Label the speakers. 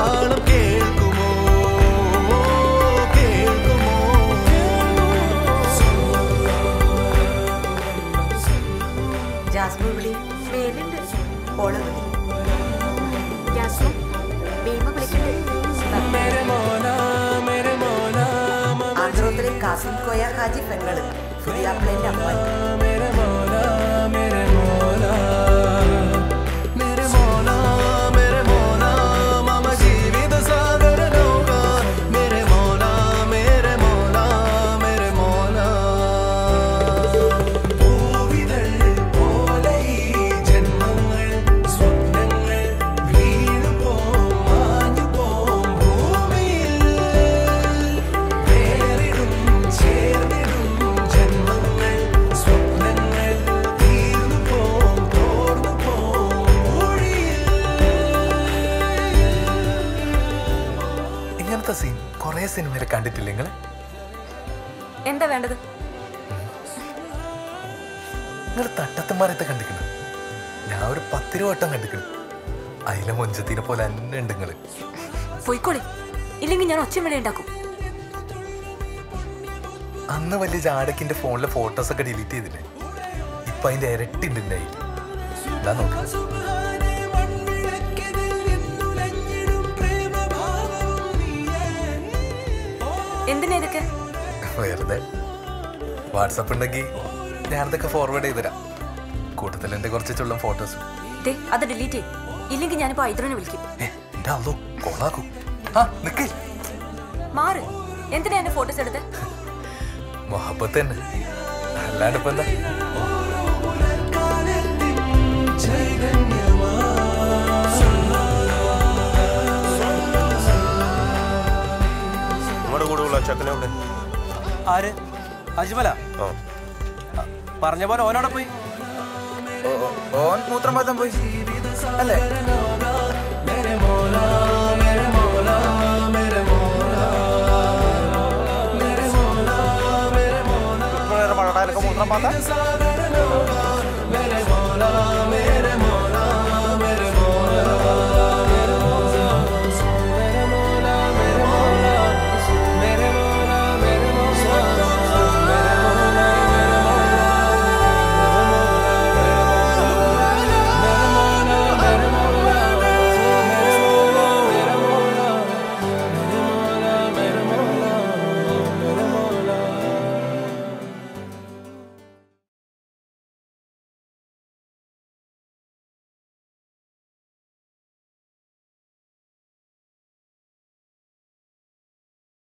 Speaker 1: താളം കേൾക്കുമോ കേൾക്കുമോ
Speaker 2: ജാസ്മു വിളി
Speaker 3: മേലുണ്ട്
Speaker 2: ഓള് വിളി
Speaker 3: ജാസ്മിൻ ഭീമ വിളിക്കണ്ടേ
Speaker 2: ആന്ധ്രോത്തിലെ കാസിം കോയ ഹാജി പെങ്ങള് പുതിയാപ്പിളന്റെ അമ്മായി
Speaker 1: मेरे मौला मेरे मौला मेरे मौला मेरे मौला मम जीवित सागर नौका मेरे मौला मेरे मौला मेरे मौला പൂവിതൾ പോലെ ഈ ജന്മങ്ങൾ സ്വപ്നങ്ങൾ വീണുപോം മാഞ്ഞുപോം ഭൂമിയിൽ വേറിടും ചേർന്നിടും ജന്മങ്ങൾ സ്വപ്നങ്ങൾ തീർന്നുപോം തോർന്നുപോം മൊഴിയിൽ
Speaker 4: ഇങ്ങനത്തെ സീൻ കുറെ സിനിമയിൽ കണ്ടിട്ടില്ല നിങ്ങൾ
Speaker 3: എന്താ വേണ്ടത്
Speaker 4: നിങ്ങൾ തട്ടത്തന്മാരത്തെ കണ്ടിക്കണം ഞാൻ ഒരു പത്തിരു വട്ടം കണ്ടിക്കണം അതിലെ മൊഞ്ചത്തിനെ പോലെ തന്നെ ഉണ്ട് നിങ്ങള്
Speaker 3: പോയിക്കോളി ഇല്ലെങ്കിൽ ഞാൻ ഒച്ചയും വിളി ഉണ്ടാക്കും
Speaker 4: അന്ന് വലിയ ജാടക്കിന്റെ ഫോണിലെ ഫോട്ടോസ് ഒക്കെ ഡിലീറ്റ് ചെയ്തില്ലേ ഇപ്പൊ അതിന്റെ ഇരട്ടി ഉണ്ട് എന്റെ കയ്യിൽ. ഇതാ നോക്ക്
Speaker 3: എന്തിനാ ഇതൊക്കെ
Speaker 4: വെറുതെ വാട്സപ്പ് ഉണ്ടെങ്കിൽ ഞാനതൊക്കെ ഫോർവേഡ് ചെയ്തുതരാം കൂട്ടത്തിൽ എന്റെ കുറച്ച് ചുള്ളം ഫോട്ടോസ്
Speaker 3: ദേ അത് ഡിലീറ്റ് ചെയ്യും ഇല്ലെങ്കിൽ ഞാനിപ്പോ ഐദ്രനെ വിളിക്കും
Speaker 4: എന്റെ അല്ലോ കൊളാക്കൂ ആ നിക്ക്
Speaker 3: മാറ് എന്തിനാ എന്റെ ഫോട്ടോസ് എടുത്ത്
Speaker 4: മൊഹബത്ത് തന്നെ അല്ലാണ്ട് ഇപ്പൊ എന്താ
Speaker 5: നമ്മുടെ കൂടെയുള്ള ചെക്കനെ അവിടെ
Speaker 6: ആര് അജ്മല
Speaker 5: ആ
Speaker 6: പറഞ്ഞ പോലെ ഓനോടെ പോയി
Speaker 7: ഓൻ മൂത്രം പാത്രം പോയി അല്ലേ
Speaker 5: ഇപ്പൊ നേരെ മഴക്കാലൊക്കെ മൂത്രം പാത്ത